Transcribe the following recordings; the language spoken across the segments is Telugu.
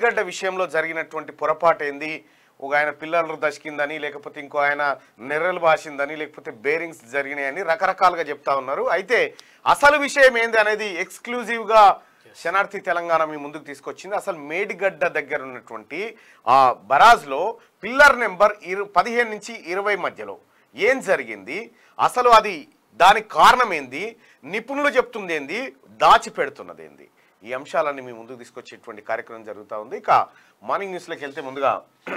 మేడిగడ్డ విషయంలో జరిగినటువంటి పొరపాటు ఏంది ఒక ఆయన పిల్లలు దశకిందని లేకపోతే ఇంకో ఆయన నెర్రలు బాసిందని లేకపోతే బేరింగ్స్ జరిగినాయని రకరకాలుగా చెప్తా ఉన్నారు అయితే అసలు విషయం ఏంది అనేది ఎక్స్క్లూజివ్గా శనార్థి తెలంగాణ మీ ముందుకు తీసుకొచ్చింది అసలు మేడిగడ్డ దగ్గర ఉన్నటువంటి ఆ బరాజ్లో పిల్లర్ నెంబర్ ఇరు పదిహేను నుంచి ఇరవై మధ్యలో ఏం జరిగింది అసలు అది దానికి కారణం ఏంది నిపుణులు చెప్తుంది ఏంది దాచిపెడుతున్నది ఏంది ఈ అంశాలన్నీ మీ ముందుకు తీసుకొచ్చేటువంటి కార్యక్రమం జరుగుతూ ఉంది ఇక మార్నింగ్ న్యూస్లోకి వెళ్తే ముందుగా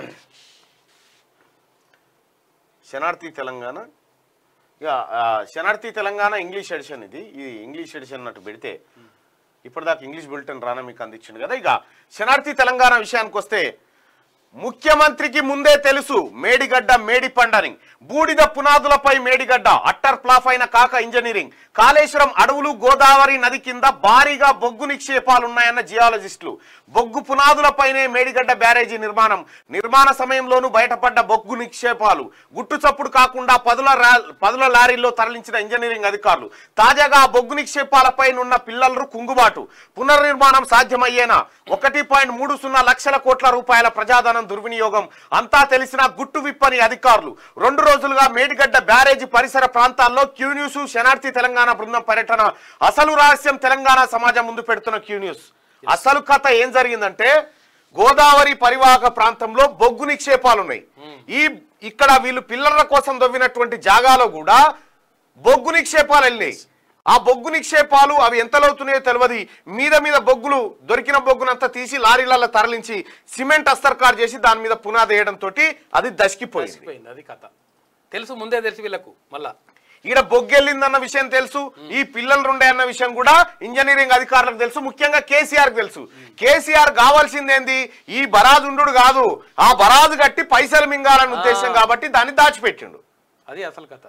శనార్థి తెలంగాణ ఇక ఆ, శనార్థి తెలంగాణ ఇంగ్లీష్ ఎడిషన్ ఇది ఇది ఇంగ్లీష్ ఎడిషన్ అన్నట్టు పెడితే ఇప్పటిదాకా ఇంగ్లీష్ బులెటిన్ రానా మీకు అందించింది కదా ఇక శనార్థి తెలంగాణ విషయానికి వస్తే ముఖ్యమంత్రికి ముందే తెలుసు మేడిగడ్డ మేడి పండని బూడిద పునాదులపై మేడిగడ్డ అట్టర్ ప్లాఫ్ అయిన కాక ఇంజనీరింగ్ కాళేశ్వరం అడవులు గోదావరి నది కింద భారీగా బొగ్గు నిక్షేపాలున్నాయన్న జియాలజిస్టులు బొగ్గు పునాదులపైనే మేడిగడ్డ బ్యారేజీ నిర్మాణం నిర్మాణ సమయంలోనూ బయటపడ్డ బొగ్గు నిక్షేపాలు గుట్టు చప్పుడు కాకుండా పదుల రా- పదుల లారీల్లో తరలించిన ఇంజనీరింగ్ అధికారులు తాజాగా ఆ బొగ్గు నిక్షేపాలపై ఉన్న పిల్లలు కుంగుబాటు పునర్నిర్మాణం సాధ్యమయ్యేనా ఒకటి పాయింట్ మూడు సున్నా లక్షల కోట్ల రూపాయల ప్రజాధనం దుర్వినియోగం అంతా తెలిసిన గుట్టు విప్పని అధికారులు రెండు రోజులుగా మేడిగడ్డ బ్యారేజీ పరిసర ప్రాంతాల్లో క్యూ న్యూస్ శనార్థి తెలంగాణ బృందం పర్యటన అసలు రహస్యం తెలంగాణ సమాజం ముందు పెడుతున్న క్యూ న్యూస్ అసలు కథ ఏం జరిగిందంటే గోదావరి పరివాహక ప్రాంతంలో బొగ్గు నిక్షేపాలు ఉన్నాయి ఈ ఇక్కడ వీళ్ళు పిల్లల కోసం దొవ్వినటువంటి జాగాలో కూడా బొగ్గు నిక్షేపాలు వెళ్ళినాయి ఆ బొగ్గు నిక్షేపాలు అవి ఎంత లోతున్నాయో తెలియదు మీద మీద బొగ్గులు దొరికిన బొగ్గునంతా తీసి లారీలలో తరలించి సిమెంట్ అస్తర్కార్ చేసి దాని మీద పునాది వేయడంతో అది దశకిపోయింది తెలిసిపోయింది అది కథ తెలుసు ముందే తెలుసు వీళ్ళకు మళ్ళా ఈడ బొగ్గెళ్ళిందన్న విషయం తెలుసు ఈ పిల్లలు ఉండే అన్న విషయం కూడా ఇంజనీరింగ్ అధికారులకు తెలుసు ముఖ్యంగా కేసీఆర్ తెలుసు కేసీఆర్ కావాల్సిందేంది ఈ బరాజుండు కాదు ఆ బరాజు కట్టి పైసలు మింగాలన్న ఉద్దేశం కాబట్టి దాన్ని దాచిపెట్టిండు అది అసలు కథ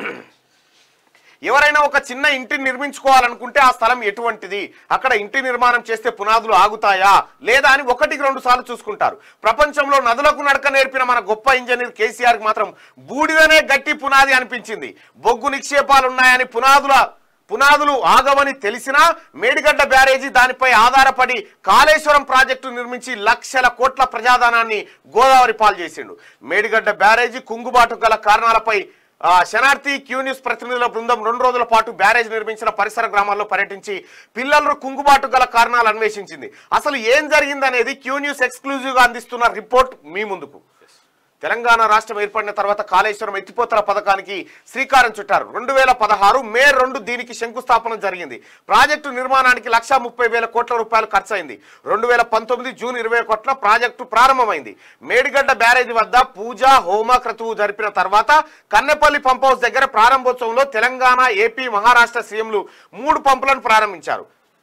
ఎవరైనా ఒక చిన్న ఇంటిని నిర్మించుకోవాలనుకుంటే ఆ స్థలం ఎటువంటిది అక్కడ ఇంటి నిర్మాణం చేస్తే పునాదులు ఆగుతాయా లేదా అని ఒకటికి రెండు సార్లు చూసుకుంటారు ప్రపంచంలో నదులకు నడక నేర్పిన మన గొప్ప ఇంజనీర్ కేసీఆర్ కి మాత్రం బూడిదనే గట్టి పునాది అనిపించింది బొగ్గు నిక్షేపాలు ఉన్నాయని పునాదుల పునాదులు ఆగవని తెలిసినా మేడిగడ్డ బ్యారేజీ దానిపై ఆధారపడి కాళేశ్వరం ప్రాజెక్టు నిర్మించి లక్షల కోట్ల ప్రజాధనాన్ని గోదావరి పాలు చేసిండు మేడిగడ్డ బ్యారేజీ కుంగుబాటు గల కారణాలపై ఆ, శనార్థి క్యూ న్యూస్ ప్రతినిధుల బృందం రెండు రోజుల పాటు బ్యారేజ్ నిర్మించిన పరిసర గ్రామాల్లో పర్యటించి పిల్లలు కుంగుబాటు గల కారణాలు అన్వేషించింది అసలు ఏం జరిగిందనేది క్యూ న్యూస్ ఎక్స్క్లూజివ్ గా అందిస్తున్న రిపోర్ట్ మీ ముందుకు తెలంగాణ రాష్ట్రం ఏర్పడిన తర్వాత కాళేశ్వరం ఎత్తిపోతల పథకానికి శ్రీకారం చుట్టారు రెండు వేల పదహారు మే రెండు దీనికి శంకుస్థాపన జరిగింది ప్రాజెక్టు నిర్మాణానికి లక్షా ముప్పై వేల కోట్ల రూపాయలు ఖర్చయింది రెండు వేల పంతొమ్మిది జూన్ ఇరవై ఒకటిన ప్రాజెక్టు ప్రారంభమైంది మేడిగడ్డ బ్యారేజీ వద్ద పూజ హోమ క్రతువు జరిపిన తర్వాత కన్నెపల్లి పంప్ హౌస్ దగ్గర ప్రారంభోత్సవంలో తెలంగాణ ఏపీ మహారాష్ట్ర సీఎంలు మూడు పంపులను ప్రారంభించారు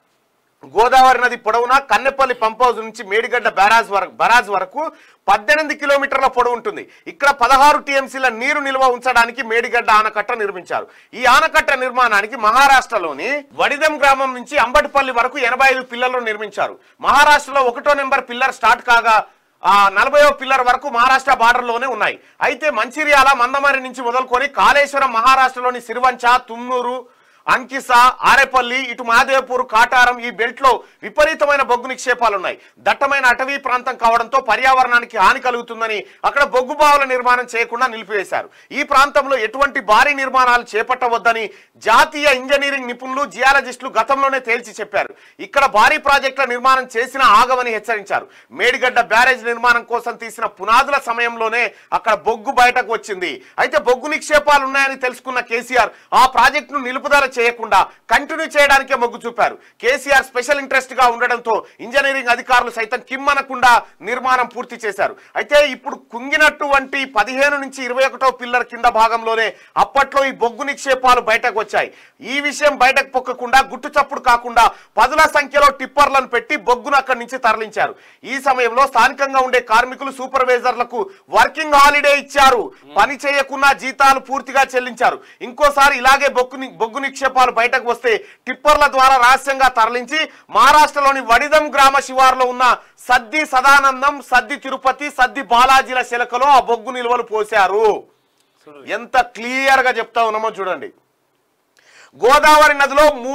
గోదావరి నది పొడవునా కన్నెపల్లి పంప్ హౌస్ నుంచి మేడిగడ్డ బ్యారాజ్ వరకు బరాజ్ వరకు పద్దెనిమిది కిలోమీటర్ల పొడవు ఉంటుంది ఇక్కడ పదహారు టీఎంసీల నీరు నిల్వ ఉంచడానికి మేడిగడ్డ ఆనకట్ట నిర్మించారు ఈ ఆనకట్ట నిర్మాణానికి మహారాష్ట్రలోని వడిదెం గ్రామం నుంచి అంబటిపల్లి వరకు ఎనభై ఐదు పిల్లర్లు నిర్మించారు మహారాష్ట్రలో ఒకటో నెంబర్ పిల్లర్ స్టార్ట్ కాగా ఆ నలభైవ పిల్లర్ వరకు మహారాష్ట్ర బార్డర్ లోనే ఉన్నాయి అయితే మంచిర్యాల మందమరి నుంచి మొదలుకొని కాళేశ్వరం మహారాష్ట్రలోని సిరివంచ తుమ్నూరు అంకిస ఆరేపల్లి ఇటు మహాదేవ్పూర్ కాటారం ఈ బెల్ట్ లో విపరీతమైన బొగ్గు నిక్షేపాలు ఉన్నాయి దట్టమైన అటవీ ప్రాంతం కావడంతో పర్యావరణానికి హాని కలుగుతుందని అక్కడ బొగ్గు బావుల నిర్మాణం చేయకుండా నిలిపివేశారు ఈ ప్రాంతంలో ఎటువంటి భారీ నిర్మాణాలు చేపట్టవద్దని జాతీయ ఇంజనీరింగ్ నిపుణులు జియాలజిస్టులు గతంలోనే తేల్చి చెప్పారు ఇక్కడ భారీ ప్రాజెక్టుల నిర్మాణం చేసినా ఆగవని హెచ్చరించారు మేడిగడ్డ బ్యారేజ్ నిర్మాణం కోసం తీసిన పునాదుల సమయంలోనే అక్కడ బొగ్గు బయటకు వచ్చింది అయితే బొగ్గు నిక్షేపాలు ఉన్నాయని తెలుసుకున్న కేసీఆర్ ఆ ప్రాజెక్టును నిలుపుదల చేయకుండా కంటిన్యూ చేయడానికే మొగ్గు చూపారు కేసీఆర్ స్పెషల్ ఇంట్రెస్ట్ గా ఉండడంతో ఇంజనీరింగ్ అధికారులు సైతం కిమ్మనకుండా నిర్మాణం పూర్తి చేశారు అయితే ఇప్పుడు కుంగినటువంటి పదిహేను నుంచి ఇరవై ఒకటో పిల్లర్ కింద భాగంలోనే అప్పట్లో ఈ బొగ్గు నిక్షేపాలు బయటకు వచ్చాయి ఈ విషయం బయటకు పొక్కకుండా గుట్టు చప్పుడు కాకుండా పదుల సంఖ్యలో టిప్పర్లను పెట్టి బొగ్గును అక్కడి నుంచి తరలించారు ఈ సమయంలో స్థానికంగా ఉండే కార్మికులు సూపర్వైజర్లకు వర్కింగ్ హాలిడే ఇచ్చారు పని చేయకున్నా జీతాలు పూర్తిగా చెల్లించారు ఇంకోసారి ఇలాగే బొగ్గు ని- బొగ్గు నిక్షేపాలు బయటకు వస్తే టిప్పర్ల ద్వారా రహస్యంగా తరలించి మహారాష్ట్రలోని వడిదం గ్రామ శివారులో ఉన్న సద్ది సదానందం సద్ది తిరుపతి సద్ది బాలాజీల శిలకలో ఆ బొగ్గు నిల్వలు పోశారు ఎంత క్లియర్ గా చెప్తా ఉన్నామో చూడండి గోదావరి నదిలో మూడు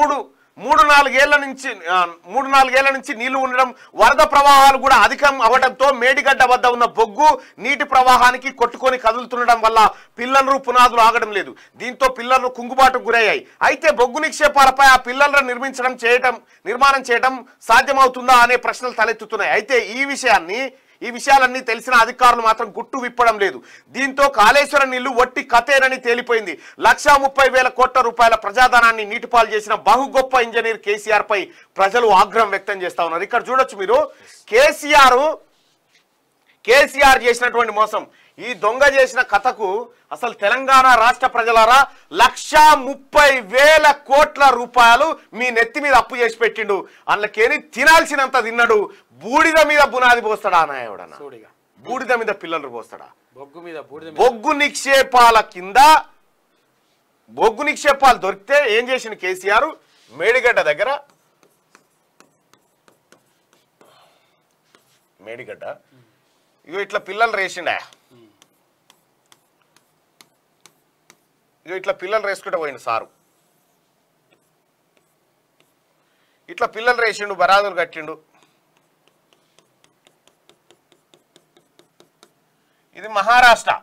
మూడు నాలుగేళ్ల నుంచి ఆ, మూడు నాలుగేళ్ల నుంచి నీళ్లు ఉండడం వరద ప్రవాహాలు కూడా అధికం అవడంతో మేడిగడ్డ వద్ద ఉన్న బొగ్గు నీటి ప్రవాహానికి కొట్టుకొని కదులుతుండడం వల్ల పిల్లలు పునాదులు ఆగడం లేదు దీంతో పిల్లలు కుంగుబాటుకు గురయ్యాయి అయితే బొగ్గు నిక్షేపాలపై ఆ పిల్లలను నిర్మించడం చేయడం నిర్మాణం చేయడం సాధ్యమవుతుందా అనే ప్రశ్నలు తలెత్తుతున్నాయి అయితే ఈ విషయాన్ని ఈ విషయాలన్నీ తెలిసిన అధికారులు మాత్రం గుట్టు విప్పడం లేదు దీంతో కాళేశ్వరం నీళ్లు వట్టి కతేనని తేలిపోయింది లక్షా ముప్పై వేల కోట్ల రూపాయల ప్రజాధనాన్ని నీటిపాలు చేసిన బహు గొప్ప ఇంజనీర్ కేసీఆర్ పై ప్రజలు ఆగ్రహం వ్యక్తం చేస్తా ఉన్నారు ఇక్కడ చూడొచ్చు మీరు కేసీఆర్ కేసీఆర్ చేసినటువంటి మోసం ఈ దొంగ చేసిన కథకు అసలు తెలంగాణ రాష్ట్ర ప్రజలారా లక్షా ముప్పై వేల కోట్ల రూపాయలు మీ నెత్తి మీద అప్పు చేసి పెట్టిండు అందులోకేని తినాల్సినంత తిన్నాడు బూడిద మీద బునాది పోస్తాడా నాయవుడన్న చూడిగా బూడిద మీద పిల్లలు పోస్తాడా బొగ్గు మీద బూడిద మీద బొగ్గు నిక్షేపాల కింద బొగ్గు నిక్షేపాలు దొరికితే ఏం చేసిండు కేసీఆర్ మేడిగడ్డ దగ్గర మేడిగడ్డ ఇగో ఇట్లా పిల్లలు రేసిండా ఇగో ఇట్లా పిల్లలు రేసుకుంటూ పోయిండు సారు ఇట్లా పిల్లలు రేసిండు బరాదులు కట్టిండు ఇది మహారాష్ట్ర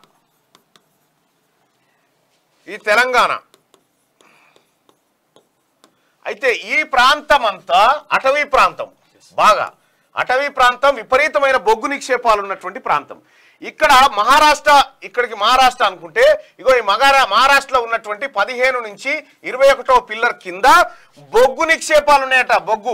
ఇది తెలంగాణ అయితే ఈ ప్రాంతం అంతా అటవీ ప్రాంతం బాగా అటవీ ప్రాంతం విపరీతమైన బొగ్గు నిక్షేపాలు ఉన్నటువంటి ప్రాంతం ఇక్కడ మహారాష్ట్ర ఇక్కడికి మహారాష్ట్ర అనుకుంటే ఇగో ఈ మగారా మహారాష్ట్రలో ఉన్నటువంటి పదిహేను నుంచి ఇరవై ఒకటో పిల్లర్ కింద బొగ్గు నిక్షేపాలు ఉన్నాయట బొగ్గు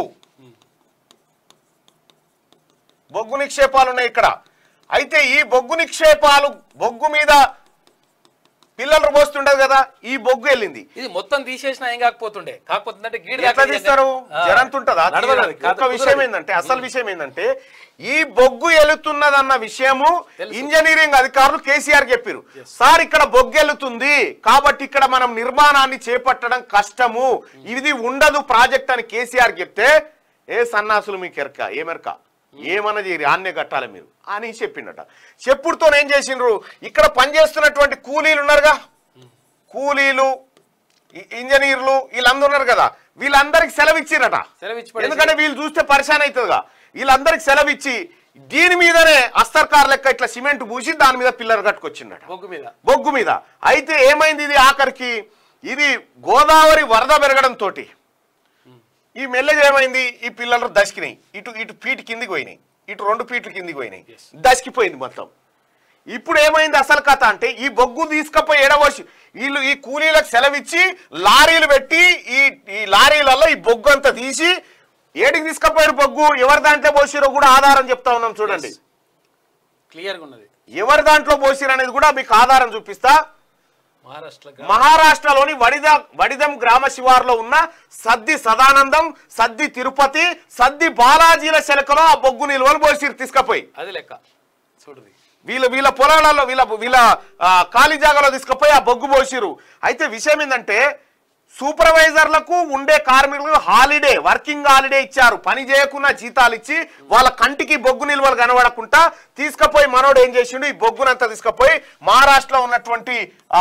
బొగ్గు నిక్షేపాలు ఉన్నాయి ఇక్కడ అయితే ఈ బొగ్గు నిక్షేపాలు బొగ్గు మీద పిల్లలు పోస్తుండదు కదా ఈ బొగ్గు వెళ్ళింది ఇది మొత్తం తీసేసినా ఏం కాకపోతుండే కాకపోతే అంటే గీడి ఎట్లా దాకా తీస్తారు ఆ. జరంత ఉంటుందా నడవదు అది. కాదు, ఒక విషయం కుదరదు. ఏంటంటే అసలు విషయం ఏంటంటే ఈ బొగ్గు ఎలుతున్నదన్న విషయము తెలుసు. ఇంజనీరింగ్ అధికారులు కేసీఆర్ చెప్పారు సార్ ఇక్కడ బొగ్గు ఎలుతుంది కాబట్టి ఇక్కడ మనం నిర్మాణాన్ని చేపట్టడం కష్టము ఇది ఉండదు ప్రాజెక్ట్ అని కేసీఆర్ చెప్తే ఏ సన్నాసులు మీకు ఎరక ఏమెరక ఏమన్నది ఆన్నే కట్టాలి మీరు అని చెప్పిండట చెప్పుడుతో ఏం చేసిండ్రు ఇక్కడ పనిచేస్తున్నటువంటి కూలీలు ఉన్నారుగా కూలీలు ఈ- ఇంజనీర్లు వీళ్ళందరూ ఉన్నారు కదా వీళ్ళందరికి సెలవు ఇచ్చిరట సెలవు ఇచ్చి పడేసి- ఎందుకంటే వీళ్ళు చూస్తే పరిశాన్ అవుతుందిగా వీళ్ళందరికి సెలవు ఇచ్చి దీని మీదనే అస్తర్కార్ లెక్క ఇట్లా సిమెంట్ పూసి దాని మీద పిల్లర్ కట్టుకొచ్చిండట బొగ్గు మీద బొగ్గు మీద అయితే ఏమైంది ఇది ఆఖరికి ఇది గోదావరి వరద పెరగడం తోటి ఈ మెల్లగా ఏమైంది ఈ పిల్లలు దశకినాయి ఇటు ఇటు పీటు కిందికి పోయినాయి ఇటు రెండు పీట్లు కిందికి పోయినాయి Yes. దశకిపోయింది మొత్తం ఇప్పుడు ఏమైంది అసలు కథ అంటే ఈ బొగ్గు తీసుకపోయి ఎడవసి వీళ్ళు ఈ కూలీలకు సెలవిచ్చి లారీలు పెట్టి ఈ ఈ లారీలలో ఈ బొగ్గు అంతా తీసి ఏడికి తీసుకపోయారు బొగ్గు ఎవరి దాంట్లో పోసిరో కూడా ఆధారం చెప్తా ఉన్నాం చూడండి క్లియర్గా ఉన్నది ఎవరి దాంట్లో పోసిరు అనేది కూడా మీకు ఆధారం చూపిస్తా మహారాష్ట్ర గ్రా- మహారాష్ట్రలోని వడిద వడిదం గ్రామ శివారులో ఉన్న సద్ది సదానందం సద్ది తిరుపతి సద్ది బాలాజీల శెలకలో ఆ బొగ్గు నిల్వలు పోసిరు తీసుకపోయి అది లెక్క చూడది వీళ్ళ వీళ్ళ పొలాలలో వీళ్ళ వీళ్ళ ఆ, ఖాళీ జాగాలో తీసుకుపోయి ఆ బొగ్గు పోసిరు అయితే విషయం ఏంటంటే సూపర్వైజర్లకు ఉండే కార్మికులకు హాలిడే వర్కింగ్ హాలిడే ఇచ్చారు పని చేయకుండా జీతాలు ఇచ్చి వాళ్ళ కంటికి బొగ్గు నిల్వలు కనబడకుండా తీసుకుపోయి మనోడు ఏం చేసిండు ఈ బొగ్గునంతా తీసుకుపోయి మహారాష్ట్రలో ఉన్నటువంటి ఆ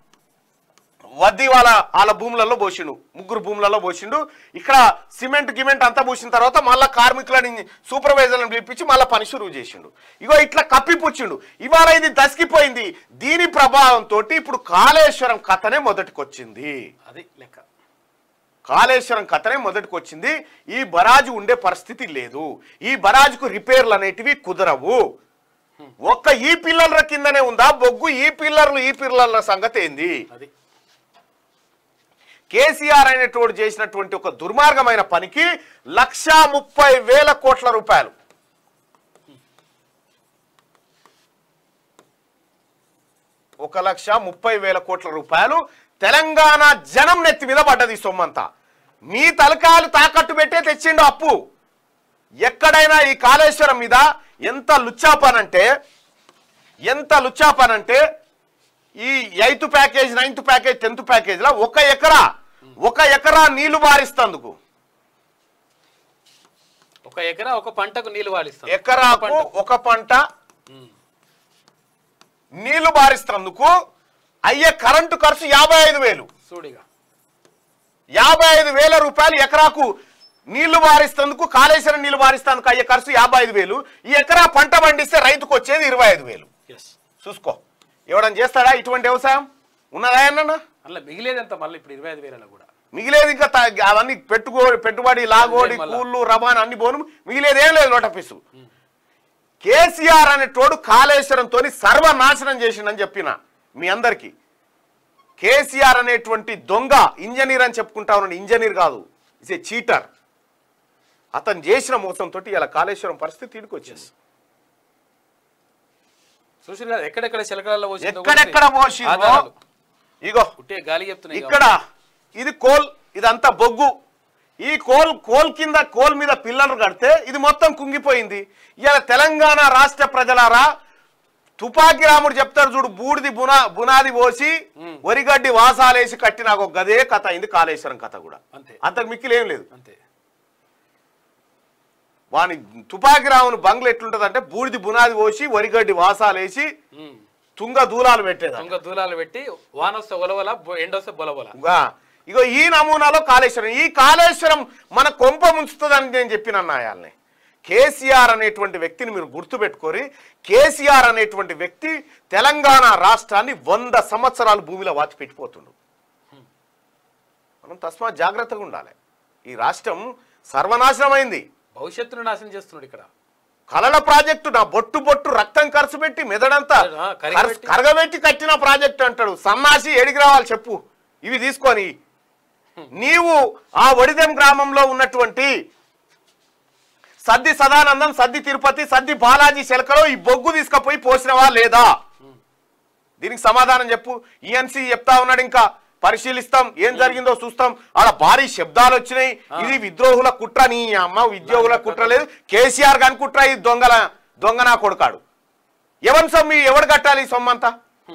వద్ది వాళ్ళ వాళ్ళ భూములలో పోసిండు ముగ్గురు భూములలో పోసిండు ఇక్కడ సిమెంట్ గిమెంట్ అంతా పోసిన తర్వాత మళ్ళా కార్మికులని సూపర్వైజర్లను పిలిపించి మళ్ళీ పని షురువు చేసిండు ఇగో ఇట్లా కప్పిపుచ్చిండు ఇవాళ ఇది దసికిపోయింది దీని ప్రభావంతో ఇప్పుడు కాళేశ్వరం కథనే మొదటికొచ్చింది అది లెక్క కాళేశ్వరం కథనే మొదటికొచ్చింది ఈ బరాజు ఉండే పరిస్థితి లేదు ఈ బరాజుకు రిపేర్లు అనేటివి కుదరవు ఒక్క ఈ పిల్లర్ల కిందనే ఉందా బొగ్గు ఈ పిల్లర్లు ఈ పిల్లర్ల సంగతి ఏంది అది కేసీఆర్ అనేటువంటి చేసినటువంటి ఒక దుర్మార్గమైన పనికి లక్షా ముప్పై వేల కోట్ల రూపాయలు ఒక లక్ష ముప్పై వేల కోట్ల రూపాయలు తెలంగాణ జనం నెత్తి మీద పడ్డది ఈ సొమ్మంతా మీ తలకాయలు తాకట్టు పెట్టే తెచ్చిండు అప్పు ఎక్కడైనా ఈ కాళేశ్వరం మీద ఎంత లుచ్చాపనంటే ఎంత లుచ్చాపనంటే ఈ eighth package ninth package tenth ప్యాకేజ్లో ఒక ఎకరా ఒక ఎకరా నీళ్లు బారిస్తందుకు ఒక ఎకరా ఒక పంటకు నీళ్లు వాడిస్తాం ఎకరాకు ఒక పంట నీళ్లు బారిస్తందుకు అయ్యే కరెంటు ఖర్చు యాభై ఐదు వేలు చూడిగా యాభై ఐదు వేల రూపాయలు ఎకరాకు నీళ్లు వారిస్తేందుకు కాళేశ్వరం నీళ్లు వారిస్తేందుకు అయ్యే ఖర్చు యాభై ఐదు వేలు ఈ ఎకరా పంట పండిస్తే రైతుకు వచ్చేది ఇరవై ఐదు వేలు ఎస్ చూసుకో ఎవడని చేస్తాడా ఇటువంటి వ్యవసాయం ఉన్నదా అన్న అలా మిగిలేదు ఎంత మళ్ళీ ఇప్పుడు ఇరవై ఐదు వేలలో కూడా మిగిలేదు ఇంకా త- అవన్నీ పెట్టుకో పెట్టుబడి లాగోడి మళ్ళా. కూళ్ళు రవాణా అన్ని పోను మిగిలేదు ఏం లేదు లోటపిసు కేసీఆర్ అనే తోడు కాళేశ్వరంతో సర్వనాశనం చేసిండని చెప్పిన మీ అందరికీ కేసీఆర్ అనేటువంటి దొంగ ఇంజనీర్ అని చెప్పుకుంటా ఉన్నాడు ఇంజనీర్ కాదు ఇస్ ఏ చీటర్ అతను చేసిన మోసంతో ఇలా కాళేశ్వరం పరిస్థితి తిరిగి వచ్చింది చూసి కదా ఎక్కడెక్కడ చిలకలలో పోసిందో కూడా ఎక్కడెక్కడ పోసిందో ఆధారాలు. ఇగో ఉట్టే గాలి చెప్తున్నాయి ఇక్కడ ఇది కోల్ ఇదంతా బొగ్గు ఈ కోల్ కోల్ కింద కోల్ మీద పిల్లలు కడితే ఇది మొత్తం కుంగిపోయింది ఇలా తెలంగాణ రాష్ట్ర ప్రజలారా తుపాకి రాముడు చెప్తారు చూడు బూడిది బునా బునాది పోసి వరిగడ్డి వాసాలేసి కట్టిన ఒక గదే కథ అయింది కాళేశ్వరం కథ కూడా అంతే అంతకు మిక్కిలి ఏం లేదు అంతే వాని తుపాకి రాముని బంగ్లు ఎట్లుంటది అంటే బూడిది బునాది పోసి వరిగడ్డి వాసాలేసి ఉమ్. తుంగ దూలాలు పెట్టేది దొంగ దూలాలు పెట్టి వానొస్తే ఒలవల బొ- ఎండొస్తే బొలబొల ఆ, ఇగో ఈ నమూనాలో కాళేశ్వరం ఈ కాళేశ్వరం మన కొంప ముంచుతుందని నేను చెప్పిన నాయాల్ని కేసీఆర్ అనేటువంటి వ్యక్తిని మీరు గుర్తుపెట్టుకోరి కేసీఆర్ అనేటువంటి వ్యక్తి తెలంగాణ రాష్ట్రాన్ని వంద సంవత్సరాలు భూమిలో వాచి పెట్టిపోతుండు మనం తస్మా జాగ్రత్తగా ఉండాలి ఈ రాష్ట్రం సర్వనాశనమైంది భవిష్యత్తును నాశనం చేస్తున్నాడు ఇక్కడ కలల ప్రాజెక్టు నా బొట్టు బొట్టు రక్తం ఖర్చు పెట్టి మెదడంతా ఆ, కరగబెట్టి. ఖర్చు- కరగబెట్టి కట్టిన ప్రాజెక్టు అంటాడు సన్నాసి ఎడికి రావాలి చెప్పు ఇవి తీసుకొని నీవు ఆ ఒడిదెం గ్రామంలో ఉన్నటువంటి సద్ది సదానందం సద్ది తిరుపతి సద్ది బాలాజీ శెలకలో ఈ బొగ్గు తీసుకుపోయి పోసినవా లేదా దీనికి సమాధానం చెప్పు ఈఎన్సీ చెప్తా ఉన్నాడు ఇంకా పరిశీలిస్తాం ఏం జరిగిందో చూస్తాం ఆడ భారీ శబ్దాలు వచ్చినాయి ఇది విద్రోహుల కుట్ర నీ అమ్మ ఉద్యోగుల కుట్ర లేదు కేసీఆర్ గాని కుట్ర ఇది దొంగల దొంగ నా కొడుకాడు ఎవరి సొమ్ము ఎవడు కట్టాలి ఈ సొమ్మంతా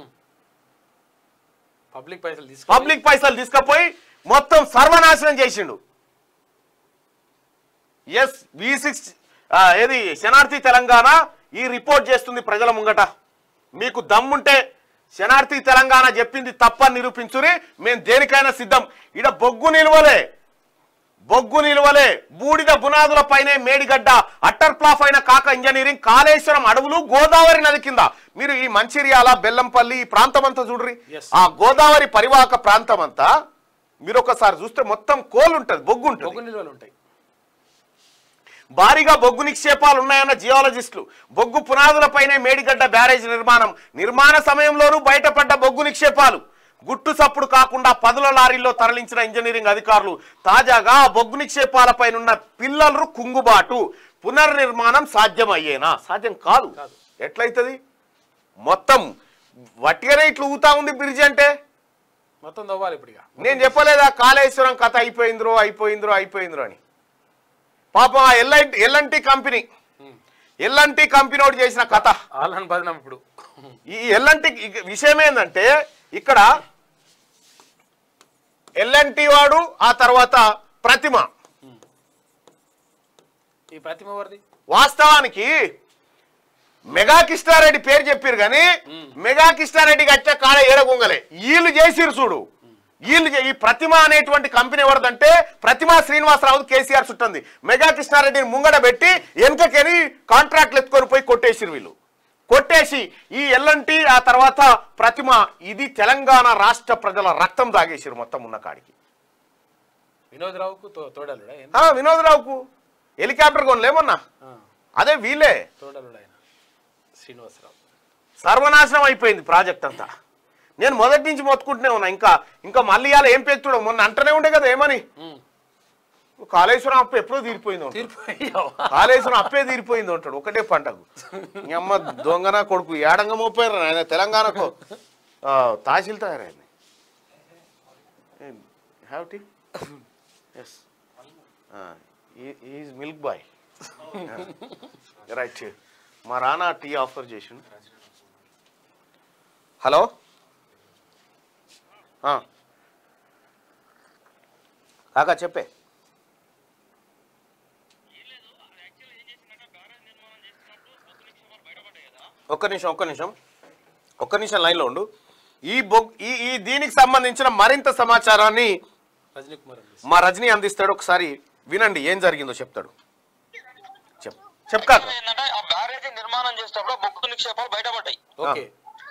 పబ్లిక్ పైసలు తీసుకు పబ్లిక్ పైసలు తీసుకుపోయి మొత్తం సర్వనాశనం చేసిండు ఎస్ వి సిక్స్ ఏది శనార్థి తెలంగాణ ఈ రిపోర్ట్ చేస్తుంది ప్రజల ముంగట మీకు దమ్ముంటే శనార్థి తెలంగాణ చెప్పింది తప్పని నిరూపించుని మేము దేనికైనా సిద్ధం ఇడ బొగ్గు నిల్వలే బొగ్గు నిల్వలే బూడిద బునాదుల పైనే మేడిగడ్డ అట్టర్ ప్లాఫ్ అయిన కాక ఇంజనీరింగ్ కాళేశ్వరం అడవులు గోదావరి నది కింద మీరు ఈ మంచిర్యాల బెల్లంపల్లి ఈ ప్రాంతం అంతా చూడ్రి Yes. ఆ గోదావరి పరివాహక ప్రాంతం అంతా మీరు ఒకసారి చూస్తే మొత్తం కోల్ ఉంటుంది బొగ్గు ఉంటుంది బొగ్గు నిల్వలు ఉంటాయి భారీగా బొగ్గు నిక్షేపాలు ఉన్నాయన్న జియాలజిస్టులు బొగ్గు పునాదులపైనే మేడిగడ్డ బ్యారేజ్ నిర్మాణం నిర్మాణ సమయంలోనూ బయటపడ్డ బొగ్గు నిక్షేపాలు గుట్టు సప్పుడు కాకుండా పదుల లారీల్లో తరలించిన ఇంజనీరింగ్ అధికారులు తాజాగా ఆ బొగ్గు నిక్షేపాలపైనున్న పిల్లలు కుంగుబాటు పునర్నిర్మాణం సాధ్యమయ్యేనా సాధ్యం కాదు కాదు. ఎట్లయితది మొత్తం వట్టిగానే ఇట్లా ఊతా ఉంది బ్రిడ్జ్ అంటే మొత్తం తవ్వాలి ఇప్పుడు ఇక నేను చెప్పలేదా కాళేశ్వరం కథ అయిపోయిందిరో అయిపోయిందిరో అయిపోయిందిరో అని పాపం ఆ L I L N T company L N T company ఒకటి చేసిన కథ ఆల్హన్ బదనం ఇప్పుడు ఈ ఎల్ఎన్టీ విషయం ఏంటంటే ఇక్కడ ఎల్ఎన్టీ వాడు ఆ తర్వాత ప్రతిమ ఈ ప్రతిమ వరది వాస్తవానికి మెగా కిష్టారెడ్డి పేరు చెప్పారు కానీ మెగా కిష్టారెడ్డి కట్టే కాడ ఏడగొంగలే వీళ్ళు చేసిరు చూడు వీళ్ళు చే- ఈ ప్రతిమ అనేటువంటి కంపెనీ ఎవరిదంటే ప్రతిమ శ్రీనివాసరావు కేసీఆర్ చుట్టింది మెగా కృష్ణారెడ్డిని ముంగడ పెట్టి వెనకకెని కాంట్రాక్ట్లు ఎత్తుకొని పోయి కొట్టేసిరు వీళ్ళు కొట్టేసి ఈ ఎల్లంటి ఆ తర్వాత ప్రతిమ ఇది తెలంగాణ రాష్ట్ర ప్రజల రక్తం దాగేసిరు మొత్తం ఉన్న కాడికి వినోద్ రావుకు తో- తోడలుడా ఏం? ఆ, వినోద్రావుకు హెలికాప్టర్ కొనలేమన్నా ఆ, అదే వీళ్ళే తోడలుడు ఆయన శ్రీనివాసరావు సర్వనాశనం అయిపోయింది ప్రాజెక్ట్ అంతా నేను మొదటి నుంచి మొత్తుకుంటూనే ఉన్నా ఇంకా ఇంకా మళ్ళీ ఇవాళ ఏం పెట్టుడు మొన్న అంటనే ఉండే కదా ఏమని ఉమ్. కాళేశ్వరం అప్పు ఎప్పుడో తీరిపోయింది అంటాడు. తీర్పు అయ్యావా? కాళేశ్వరం అప్పే తీరిపోయింది అంటాడు ఒకటే పంటకు మీ అమ్మ దొంగన కొడుకు ఏడంగా మోపోయారు ఆయన తెలంగాణకు ఆ, తహసీల్దార్ ఆయన have T S is milk boy right మా రానా టీ ఆఫర్ చేసిండు హలో ఆ. కాకా చెప్పే ఒక్క నిమిషం ఒక్క నిమిషం ఒక్క నిమిషం లైన్లో ఉండు ఈ బొగ్ ఈ ఈ దీనికి సంబంధించిన మరింత సమాచారాన్ని రజనీ కుమార్ అండి మా రజనీ అందిస్తాడు ఒకసారి వినండి ఏం జరిగిందో చెప్తాడు చెప్ చెప్కాక ఏంటంటే ఆ బ్యారేజీ నిర్మాణం చేసేటప్పుడు ఆ బొగ్గు నిక్షేపాలు బయటపడ్డాయి ఓకే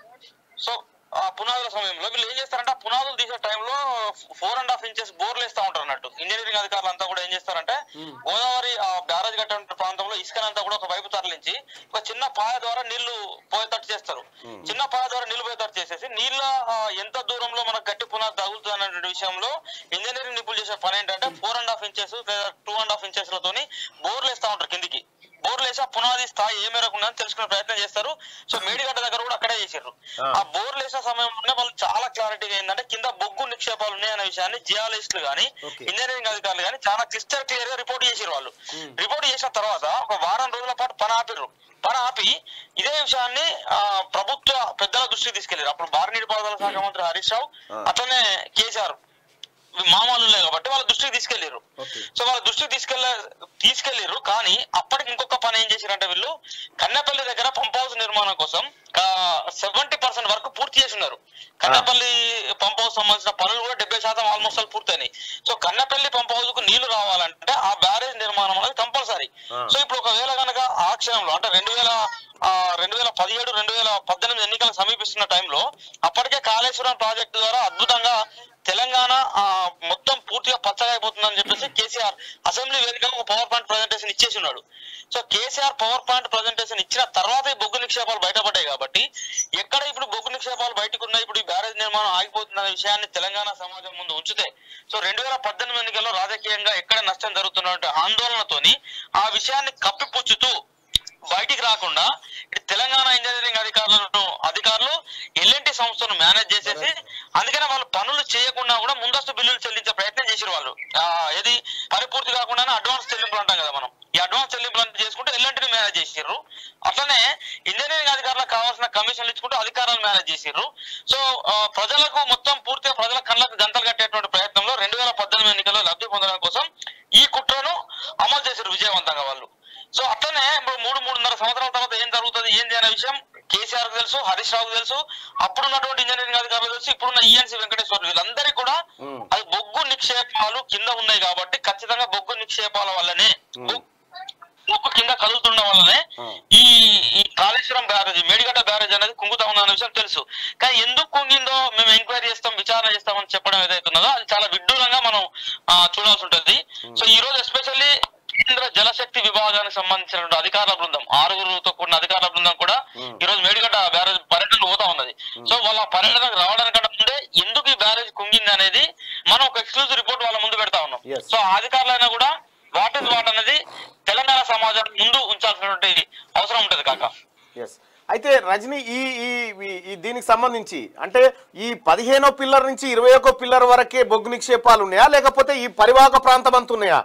సో ఆ పునాదుల సమయంలో వీళ్ళు ఏం చేస్తారంటే ఆ పునాదులు తీసే టైంలో ఫోర్ అండ్ హాఫ్ ఇంచెస్ బోర్లు వేస్తా ఉంటారు అన్నట్టు ఇంజనీరింగ్ అధికారులు అంతా కూడా ఏం చేస్తారంటే గోదావరి ఆ బ్యారేజ్ కట్టే ప్రాంతంలో ఇసుకనంతా కూడా ఒక వైపు తరలించి ఒక చిన్న పాయ ద్వారా నీళ్లు పోయేటట్టు చేస్తారు చిన్న పాయ ద్వారా నీళ్లు పోయేటట్టు చేసేసి నీళ్ళ ఆ, ఎంత దూరంలో మనకు గట్టి పునాది తగులుతుంది అనే విషయంలో ఇంజనీరింగ్ నిపుణులు చేసే పని ఏంటంటే ఫోర్ అండ్ హాఫ్ ఇంచెస్ లేదా టూ అండ్ హాఫ్ ఇంచెస్ లతోని బోర్లు వేస్తా ఉంటారు కిందికి బోర్లు వేసి ఆ పునాది స్థాయి ఏ మేరకు ఉందని తెలుసుకునే ప్రయత్నం చేస్తారు సో మేడిగడ్డ దగ్గర కూడా అక్కడే చేశారు ఆ. ఆ బోర్లు వేసిన సమయంలోనే వాళ్ళు చాలా క్లారిటీగా ఏంటంటే కింద బొగ్గు నిక్షేపాలు ఉన్నాయనే విషయాన్ని జియాలజిస్టులు గానీ Okay. ఇంజనీరింగ్ అధికారులు గానీ చాలా క్లిస్టర్ క్లియర్ గా రిపోర్ట్ చేసారు వాళ్ళు రిపోర్ట్ చేసిన తర్వాత ఒక వారం రోజుల పాటు పని ఆపిర్రు పని ఆపి ఇదే విషయాన్ని ఆ, ప్రభుత్వ పెద్దల దృష్టికి తీసుకెళ్లారు అప్పుడు భారీ నీటిపారుదల శాఖ మంత్రి హరీష్ రావు ఆ. అట్లనే కేసీఆర్ మామూలు కాబట్టి వాళ్ళ దృష్టికి తీసుకెళ్లారు ఓకే సో వాళ్ళ దృష్టికి తీసుకెళ్ళ తీసుకెళ్లిర్రు కానీ అప్పటికి ఇంకొక పని ఏం చేశారంటే వీళ్ళు కన్నెపల్లి దగ్గర పంప్ హౌస్ నిర్మాణం కోసం సెవెంటీ పర్సెంట్ వరకు పూర్తి చేసి ఉన్నారు కన్నెపల్లి పంప్ హౌస్ సంబంధించిన పనులు కూడా డెబ్బై శాతం ఆల్మోస్ట్ ఆల్ పూర్తయినాయి సో కన్నెపల్లి పంప్ హౌస్ కు నీళ్లు రావాలంటే ఆ బ్యారేజ్ నిర్మాణం అనేది కంపల్సరీ ఆ. సో ఇప్పుడు ఒకవేళ కనుక ఆ క్షణంలో అంటే రెండు వేల ఆ, రెండు వేల పదిహేడు రెండు వేల పద్దెనిమిది ఎన్నికలు సమీపిస్తున్న టైంలో అప్పటికే కాళేశ్వరం ప్రాజెక్టు ద్వారా అద్భుతంగా తెలంగాణ ఆ, మొత్తం పూర్తిగా పచ్చగా అయిపోతుందని చెప్పేసి కేసీఆర్ అసెంబ్లీ వేదికగా ఒక పవర్ పాయింట్ ప్రజెంటేషన్ ఇచ్చేసి ఉన్నాడు so KCR power point presentation ఇచ్చిన తర్వాత ఈ బొగ్గు నిక్షేపాలు బయటపడ్డాయి కాబట్టి ఎక్కడ ఇప్పుడు బొగ్గు నిక్షేపాలు బయటకు ఉన్నాయి ఇప్పుడు ఈ బ్యారేజ్ నిర్మాణం ఆగిపోతుందనే విషయాన్ని తెలంగాణ సమాజం ముందు ఉంచితే సో రెండు వేల పద్దెనిమిది ఎన్నికల్లో రాజకీయంగా ఎక్కడ నష్టం జరుగుతున్నటువంటి ఆందోళనతోని ఆ విషయాన్ని కప్పిపుచ్చుతూ బయటికి రాకుండా ఇటు తెలంగాణ ఇంజనీరింగ్ అధికారులను అధికారులు ఎల్ఎన్టీ సంస్థను మేనేజ్ చేసేసి అందుకనే వాళ్ళు పనులు చేయకుండా కూడా ముందస్తు బిల్లులు చెల్లించే ప్రయత్నం చేసారు వాళ్ళు ఆ, ఏది పరిపూర్తి కాకుండానే అడ్వాన్స్ చెల్లింపులు అంటాం కదా మనం ఈ అడ్వాన్స్ చెల్లింపులు అంటే చేసుకుంటూ ఎల్ఎన్టీని మేనేజ్ చేసారు అట్లనే ఇంజనీరింగ్ అధికారులకు కావాల్సిన కమిషన్లు ఇచ్చుకుంటూ అధికారులను మేనేజ్ చేసారు సో ఆ, ప్రజలకు మొత్తం పూర్తిగా ప్రజల కళ్ళకు గంతలు కట్టేటువంటి ప్రయత్నంలో రెండు వేల పద్దెనిమిది ఎన్నికల్లో లబ్ధి పొందడం కోసం ఈ కుట్రను అమలు చేశారు విజయవంతంగా వాళ్ళు సో అట్లనే ఇప్పుడు మూడు మూడున్నర సంవత్సరాల తర్వాత ఏం జరుగుతుంది ఏంది అనే విషయం కేసీఆర్ తెలుసు హరీష్ రావుకు తెలుసు అప్పుడున్నటువంటి ఇంజనీరింగ్ అధికారులు తెలుసు ఇప్పుడున్న ఈఎన్సీ వెంకటేశ్వర వీళ్ళందరికీ కూడా ఉమ్. అది బొగ్గు నిక్షేపాలు కింద ఉన్నాయి కాబట్టి ఖచ్చితంగా బొగ్గు నిక్షేపాల వల్లనే బొ- బొగ్గు కింద కదులుతుండడం వల్లనే ఉమ్. ఈ ఈ కాళేశ్వరం బ్యారేజ్ మేడిగడ్డ బ్యారేజ్ అనేది కుంగుతా ఉందన్న విషయం తెలుసు కానీ ఎందుకు కుంగిందో మేము ఎంక్వైరీ చేస్తాం విచారణ చేస్తామని చెప్పడం ఏదైతే ఉన్నదో అది చాలా విడ్డూరంగా మనం ఆ, చూడాల్సి ఉంటుంది సో ఈ రోజు ఎస్పెషల్లీ కేంద్ర జలశక్తి విభాగానికి సంబంధించినటువంటి అధికారుల బృందం ఆరుగురుతో కూడిన అధికారుల బృందం కూడా Hmm. ఈ రోజు మేడిగడ్డ బ్యారేజ్ పర్యటన పోతా ఉన్నది సో వాళ్ళ పర్యటనకు రావడానికంటే ముందే ఎందుకు ఈ బ్యారేజ్ కుంగింది అనేది మనం ఒక ఎక్స్క్లూజివ్ రిపోర్ట్ వాళ్ళ ముందు పెడతా ఉన్నాం Yes. సో ఆ అధికారులైనా కూడా వాట్ ఇస్ వాట్ అనేది తెలంగాణ సమాజం ముందు ఉంచాల్సినటువంటి అవసరం ఉంటది కాక ఎస్ అయితే రజనీ ఈ ఈ ఈ- ఈ దీనికి సంబంధించి అంటే ఈ పదిహేనో పిల్లర్ నుంచి ఇరవై ఒక్కో పిల్లర్ వరకే బొగ్గు నిక్షేపాలు ఉన్నాయా లేకపోతే ఈ పరివాహక ప్రాంతం అంతా ఉన్నాయా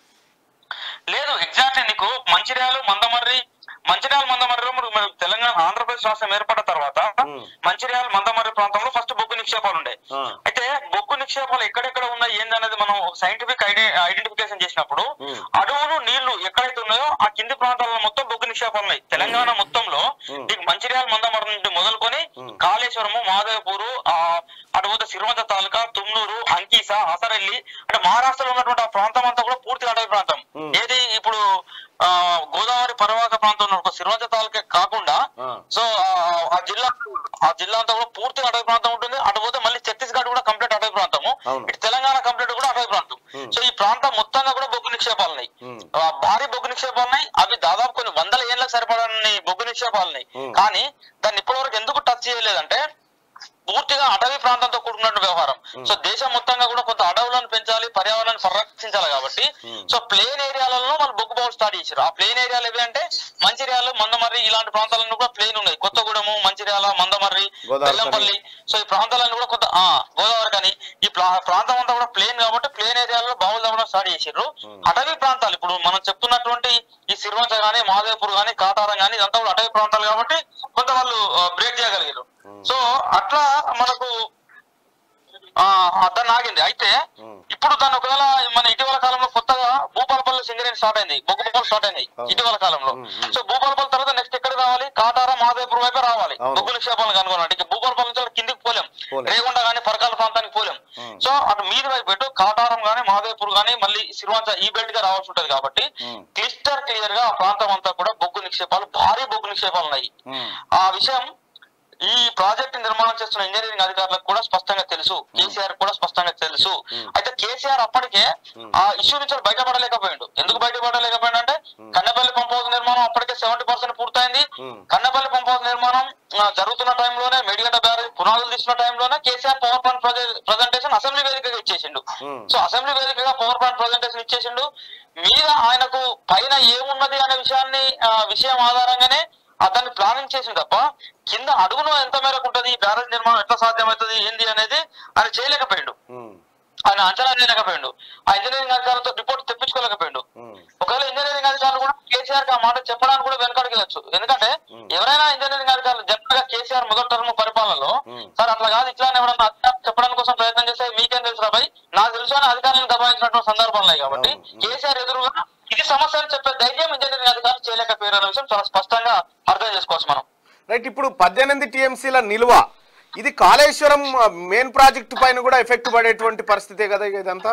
లేదు ఎగ్జాక్ట్లీ నీకు మంచిర్యాల మందమర్రి మంచిర్యాల మందమర్రిలో మనకు మన తెలంగాణ ఆంధ్రప్రదేశ్ రాష్ట్రం ఏర్పడిన తర్వాత Hmm. మంచిర్యాల మందమర్రి ప్రాంతంలో ఫస్ట్ బొగ్గు నిక్షేపాలు ఉండే ఆ. అయితే బొగ్గు నిక్షేపాలు ఎక్కడెక్కడ ఉన్నాయి ఏందనేది మనం సైంటిఫిక్ ఐడెంటిఫికేషన్ చేసినప్పుడు Hmm. అడవులు నీళ్లు ఎక్కడైతే ఉన్నాయో ఆ కింది ప్రాంతాలలో మొత్తం బొగ్గు నిక్షేపాలు ఉన్నాయి తెలంగాణ మొత్తంలో Hmm. నీకు మంచిర్యాల మందమర్రి నుండి మొదలుకొని Hmm. కాళేశ్వరము మాధవపూరు ఆ అటుపోతే సిరిమంత తాలూకా తుమ్నూరు అంకీస అసరెల్లి అంటే మహారాష్ట్రలో ఉన్నటువంటి ఆ ప్రాంతం అంతా కూడా పూర్తిగా అడవి ప్రాంతం Hmm. ఏది ఇప్పుడు ఆ గోదావరి పరివాహక ప్రాంతం ఉన్న ఒక సిరిమంత తాలూకా కాకుండా ఆ. సో ఆ- ఆ జిల్లా ఆ జిల్లా అంతా కూడా పూర్తిగా అటవీ ప్రాంతం ఉంటుంది అటు పోతే మళ్ళీ ఛత్తీస్గఢ్ కూడా కంప్లీట్ అటవీ ప్రాంతము అవును. ఇటు తెలంగాణ కంప్లీట్ కూడా అటవీ ప్రాంతం Hmm. సో ఈ ప్రాంతం మొత్తంగా కూడా బొగ్గు నిక్షేపాలు ఉన్నాయి Hmm. ఆ, భారీ బొగ్గు నిక్షేపాలు ఉన్నాయి అవి దాదాపు కొన్ని వందల ఏళ్ళకి సరిపడని బొగ్గు నిక్షేపాలు ఉన్నాయి Hmm. కానీ దాన్ని ఇప్పటివరకు ఎందుకు టచ్ చేయలేదంటే పూర్తిగా అటవీ ప్రాంతంతో కూడుకున్న వ్యవహారం సో దేశం మొత్తంగా కూడా కొంత అడవులను పెంచాలి పర్యావరణాన్ని పరిరక్షించాలి కాబట్టి Hmm. సో ప్లేన్ ఏరియాలలో వాళ్ళు బొగ్గు బౌల్ స్టార్ట్ చేశారు ఆ ప్లేన్ ఏరియాలు ఏవి అంటే మంచిర్యాల మందమర్రి ఇలాంటి ప్రాంతాలను కూడా ప్లేన్ ఉన్నాయి కొత్తగూడెము మంచిర్యాల మందమర్రి గోదావరి బెల్లంపల్లి సో ఈ ప్రాంతాలన్నీ కూడా కొంత ఆ, గోదావరి కానీ ఈ ప్రా- ప్రాంతం అంతా కూడా ప్లేన్ కాబట్టి ప్లేన్ ఏరియాలో బావులు తవ్వడం స్టార్ట్ చేసారు అటవీ ప్రాంతాలు ఇప్పుడు మనం చెప్తున్నటువంటి ఈ సిరివంచ గానీ మాదేపూర్ గానీ కాటారం గానీ ఇదంతా కూడా అటవీ ప్రాంతాలు కాబట్టి కొంత వాళ్ళు బ్రేక్ చేయగలిగారు సో అట్లా మనకు ఆ ఆ, దాన్ని ఆగింది అయితే Hmm. ఇప్పుడు దాన్ని ఒకవేళ మన ఇటీవల కాలంలో కొత్తగా భూపాలపల్లి సింగరేణి స్టార్ట్ అయింది బొగ్గుపల్లి స్టార్ట్ అయింది అవును. ఇటీవల కాలంలో Hmm, hmm. సో భూపాలపల్లి తర్వాత నెక్స్ట్ ఎక్కడ రావాలి కాటారా మాదేపూర్ వైపే రావాలి అవును. బొగ్గు నిక్షేపాలను కనుగొనండి ఇక భూపాలపల్లి నుంచి అక్కడ కిందికి పోలేం పోలేం. రేగొండ గానీ పరకాల ప్రాంతానికి పోలేం Hmm. సో అటు మీద వైపు ఇటు కాటారం గానీ మాదేపూర్ గానీ మళ్ళీ సిరివంచ ఈ బెల్ట్ గా రావాల్సి ఉంటది కాబట్టి Hmm. క్లిస్టర్ క్లియర్ గా ఆ ప్రాంతం అంతా కూడా బొగ్గు నిక్షేపాలు భారీ బొగ్గు నిక్షేపాలు ఉన్నాయి ఉమ్, ఆ విషయం ఈ ప్రాజెక్ట్ నిర్మాణం చేస్తున్న ఇంజనీరింగ్ అధికారులకు కూడా స్పష్టంగా తెలుసు కేసీఆర్ కూడా స్పష్టంగా తెలుసు అయితే కేసీఆర్ అప్పటికే ఆ ఇష్యూ నుంచి బయటపడలేకపోయాడు ఎందుకు బయటపడలేకపోయాడు అంటే కన్నపల్లి పంప్ హౌస్ నిర్మాణం అప్పటికే సెవెంటీ పర్సెంట్ పూర్తయింది Hmm. కన్నపల్లి పంప్ హౌస్ నిర్మాణం ఆ, జరుగుతున్న టైంలోనే మేడిగడ్డ బ్యారేజ్ పునాదులు తీసిన టైంలోనే KCR power point presentation assembly వేదికగా ఇచ్చేసిండు Hmm. సో అసెంబ్లీ వేదికగా పవర్ పాయింట్ ప్రజెంటేషన్ ఇచ్చేసిండు మీద ఆయనకు పైన ఏమున్నది అనే విషయాన్ని ఆ, విషయం ఆధారంగానే అతన్ని ప్లానింగ్ చేసింది తప్ప కింద అడుగులో ఎంత మేరకు ఉంటది ఈ బ్యారేజ్ నిర్మాణం ఎట్లా సాధ్యమవుతుంది ఏంది అనేది ఆయన చేయలేకపోయిండు ఉమ్, ఆయన అంచనా వేయలేకపోయిండు ఆ ఇంజనీరింగ్ అధికారులతో రిపోర్ట్ తెప్పించుకోలేకపోయిండు ఉమ్, ఒకవేళ ఇంజనీరింగ్ అధికారులు కూడా కేసీఆర్ కి ఆ మాట చెప్పడానికి కూడా వెనకడికి వెళ్ళచ్చు ఎందుకంటే ఎవరైనా ఇంజనీరింగ్ అధికారులు జనరల్ గా కేసీఆర్ మొదటి టర్మ్ పరిపాలనలో Hmm. సార్ అట్లా కాదు ఇట్లా ఎవరన్నా అధికారులు చెప్పడానికి కోసం ప్రయత్నం చేస్తే మీకేం తెలుసు రాబాయ్ నాకు తెలుసు అని అధికారులను దబాయించినటువంటి సందర్భాలు ఉన్నాయి కాబట్టి అవును. కేసీఆర్ ఎదురుగా ఇది సమస్య అని చెప్పే ధైర్యం ఇంజనీరింగ్ అధికారులు చేయలేకపోయారు అనే విషయం చాలా స్పష్టంగా అర్థం చేసుకోవచ్చు మనం రైట్ ఇప్పుడు పద్దెనిమిది టీఎంసీల నిల్వ ఇది కాళేశ్వరం మెయిన్ ప్రాజెక్టు పైన కూడా ఎఫెక్ట్ పడేటువంటి పరిస్థితే కదా ఇదంతా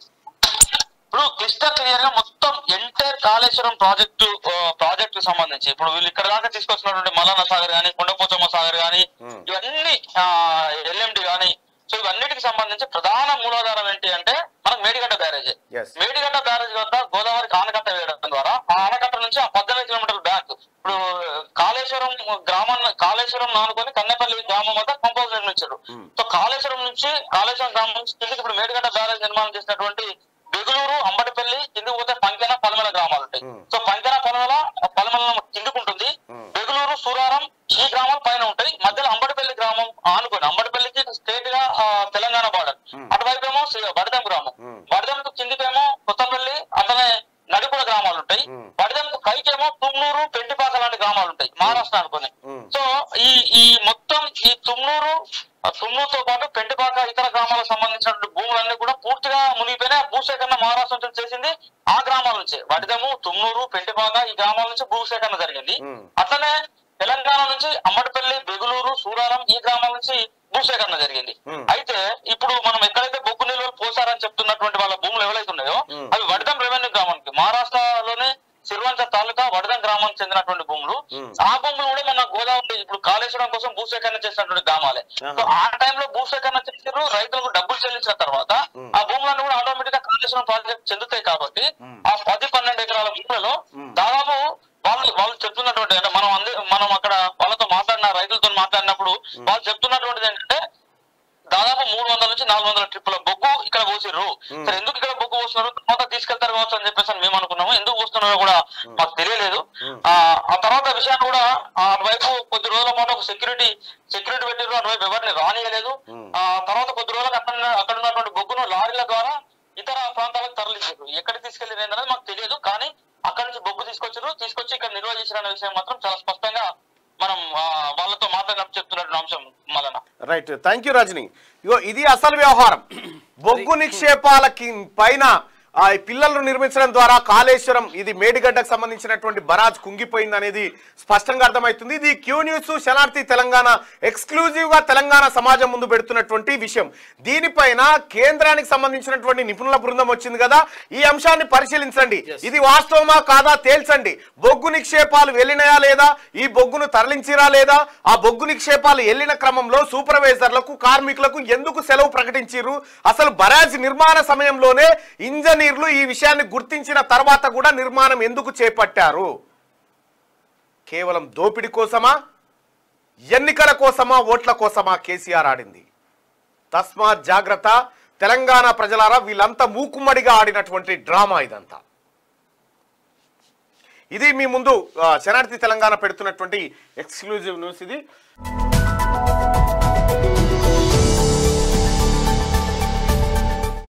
ఇప్పుడు క్లిస్టర్ క్లియర్ గా మొత్తం ఎంటైర్ కాళేశ్వరం ప్రాజెక్టు ప్రాజెక్టు సంబంధించి ఇప్పుడు వీళ్ళు ఇక్కడ దాకా తీసుకొచ్చినటువంటి మల్లన్న సాగర్ గానీ కొండపోచమ్మ సాగర్ గానీ Hmm. ఇవన్నీ ఎల్ఎండి గానీ సో ఇవన్నిటికి సంబంధించి ప్రధాన మూలాధారం ఏంటి అంటే మనకు Medigadda barrage Yes. Medigadda barrage వద్ద గోదావరికి ఆనకట్ట వేయడం ద్వారా ఆ ఆనకట్ట నుంచి ఆ పద్దెనిమిది కిలోమీటర్ల బ్యాక్ ఇప్పుడు కాళేశ్వరం గ్రామాన్ని కాళేశ్వరం నానుకొని కన్నెపల్లి గ్రామం వద్ద కంపోజ్ నిర్మించారు Hmm. సో కాళేశ్వరం నుంచి కాళేశ్వరం గ్రామం నుంచి కిందకి ఇప్పుడు మేడిగడ్డ బ్యారేజ్ నిర్మాణం చేసినటువంటి బెగులూరు అంబటిపల్లి కిందకి పోతే పంకెన పలమల గ్రామాలు ఉంటాయి Hmm. సో పంకెన పలమల పలమల కిందకుంటుంది Hmm. బెగులూరు సూరారం ఈ గ్రామాలు పైన ఉంటాయి మధ్యలో అంబటిపల్లి గ్రామం ఆనుకొని అంబటిపల్లికి స్టేట్ గా ఆ, తెలంగాణ బార్డర్ Hmm. అటువైపు ఏమో శ్రీ- బడిదం గ్రామం Hmm. బడిదంకు కిందికేమో కొత్తపల్లి అట్లనే నడిపుడ గ్రామాలు ఉంటాయి Hmm. బడిదంకు పైకేమో తుమ్నూరు పెంటిపాక లాంటి గ్రామాలు ఉంటాయి మహారాష్ట్ర అనుకొని Hmm. సో ఈ ఈ మొత్తం ఈ తుమ్నూరు ఆ తుమ్నూరుతో పాటు పెంటిపాక ఇతర గ్రామాలకు సంబంధించినటువంటి భూములన్నీ కూడా పూర్తిగా మునిగిపోయినా భూసేకరణ మహారాష్ట్ర నుంచి చేసింది ఆ గ్రామాల నుంచి వడిదము తుమ్నూరు పెంటిపాక ఈ గ్రామాల నుంచి భూసేకరణ జరిగింది Hmm. అట్లనే తెలంగాణ నుంచి అమ్మటిపల్లి బెగులూరు సూరారం ఈ గ్రామాల నుంచి భూసేకరణ జరిగింది Hmm. అయితే ఇప్పుడు మనం ఎక్కడైతే బొగ్గు నిల్వలు పోసారని చెప్తున్నటువంటి వాళ్ళ భూములు ఎవరైతే ఉన్నాయో Hmm. అవి వడిదం రెవెన్యూ గ్రామానికి మహారాష్ట్రలోనే సిరివంచ తాలూకా వడదం గ్రామానికి చెందినటువంటి భూములు Hmm. ఆ భూములు కూడా మన గోదావరి ఇప్పుడు కాళేశ్వరం కోసం భూసేకరణ చేసినటువంటి గ్రామాలే ఆహా. సో ఆ టైంలో భూసేకరణ చేసారు రైతులకు డబ్బులు చెల్లించిన తర్వాత Hmm. ఆ భూములన్నీ కూడా ఆటోమేటిక్ గా కాళేశ్వరం ప్రాజెక్ట్ చెందుతాయి కాబట్టి Hmm. ఆ పది పన్నెండు ఎకరాల భూములలో Hmm. దాదాపు వాళ్ళు వాళ్ళు చెప్తున్నటువంటి అంటే మనం అందే మనం అక్కడ వాళ్ళతో మాట్లాడిన రైతులతో మాట్లాడినప్పుడు వాళ్ళు చెప్తున్నటువంటిది ఏంటంటే దాదాపు మూడు వందల నుంచి నాలుగు వందల ట్రిప్పుల బొగ్గు ఇక్కడ పోసిర్రు సరే ఎందుకు ఇక్కడ బొగ్గు పోస్తున్నారు తర్వాత తీసుకెళ్తారు కావచ్చు అని చెప్పేసి అని మేము అనుకున్నాము ఎందుకు పోస్తున్నారో కూడా మాకు తెలియలేదు ఆ ఆ తర్వాత విషయాన్ని కూడా ఆ అటువైపు కొద్ది రోజుల పాటు ఒక సెక్యూరిటీ సెక్యూరిటీ పెట్టిర్రు అటువైపు ఎవరిని రానియలేదు Hmm. ఆ తర్వాత కొద్ది రోజులకు అక్కడ ఉన్న- అక్కడ ఉన్నటువంటి బొగ్గును లారీల ద్వారా ఇతర ప్రాంతాలకు తరలించారు ఎక్కడ తీసుకెళ్లి అనేది మాకు తెలియదు కానీ అక్కడ నుంచి బొగ్గు తీసుకొచ్చారు తీసుకొచ్చి ఇక్కడ నిల్వ చేసిన అనే విషయం మాత్రం చాలా స్పష్టంగా మనం ఆ, వాళ్ళతో మాట్లాడినప్పుడు చెప్తున్నటువంటి అంశం మలన రైట్ థ్యాంక్ యూ రజని ఇగో ఇది అసలు వ్యవహారం బొగ్గు నిక్షేపాల కి- పైన ఆ ఈ పిల్లలు నిర్మించడం ద్వారా కాళేశ్వరం ఇది మేడిగడ్డకు సంబంధించినటువంటి బరాజ్ కుంగిపోయింది అనేది స్పష్టంగా అర్థమవుతుంది ఇది క్యూ న్యూస్ శనార్థి తెలంగాణ ఎక్స్క్లూజివ్ గా తెలంగాణ సమాజం ముందు పెడుతున్నటువంటి విషయం దీనిపైన కేంద్రానికి సంబంధించినటువంటి నిపుణుల బృందం వచ్చింది కదా ఈ అంశాన్ని పరిశీలించండి ఇది వాస్తవమా కాదా తేల్చండి బొగ్గు నిక్షేపాలు వెళ్ళినాయా లేదా ఈ బొగ్గును తరలించిరా లేదా ఆ బొగ్గు నిక్షేపాలు వెళ్ళిన క్రమంలో సూపర్వైజర్లకు కార్మికులకు ఎందుకు సెలవు ప్రకటించారు అసలు బరాజ్ నిర్మాణ సమయంలోనే ఇంజనీర్లు ఈ విషయాన్ని గుర్తించిన తర్వాత కూడా నిర్మాణం ఎందుకు చేపట్టారు కేవలం దోపిడీ కోసమా ఎన్నికల కోసమా ఓట్ల కోసమా కేసీఆర్ ఆడింది తస్మాత్ జాగ్రత్త తెలంగాణ ప్రజలారా వీళ్ళంతా మూకుమ్మడిగా ఆడినటువంటి డ్రామా ఇదంతా ఇది మీ ముందు ఆ, శనార్థి తెలంగాణ పెడుతున్నటువంటి ఎక్స్క్లూజివ్ న్యూస్ ఇది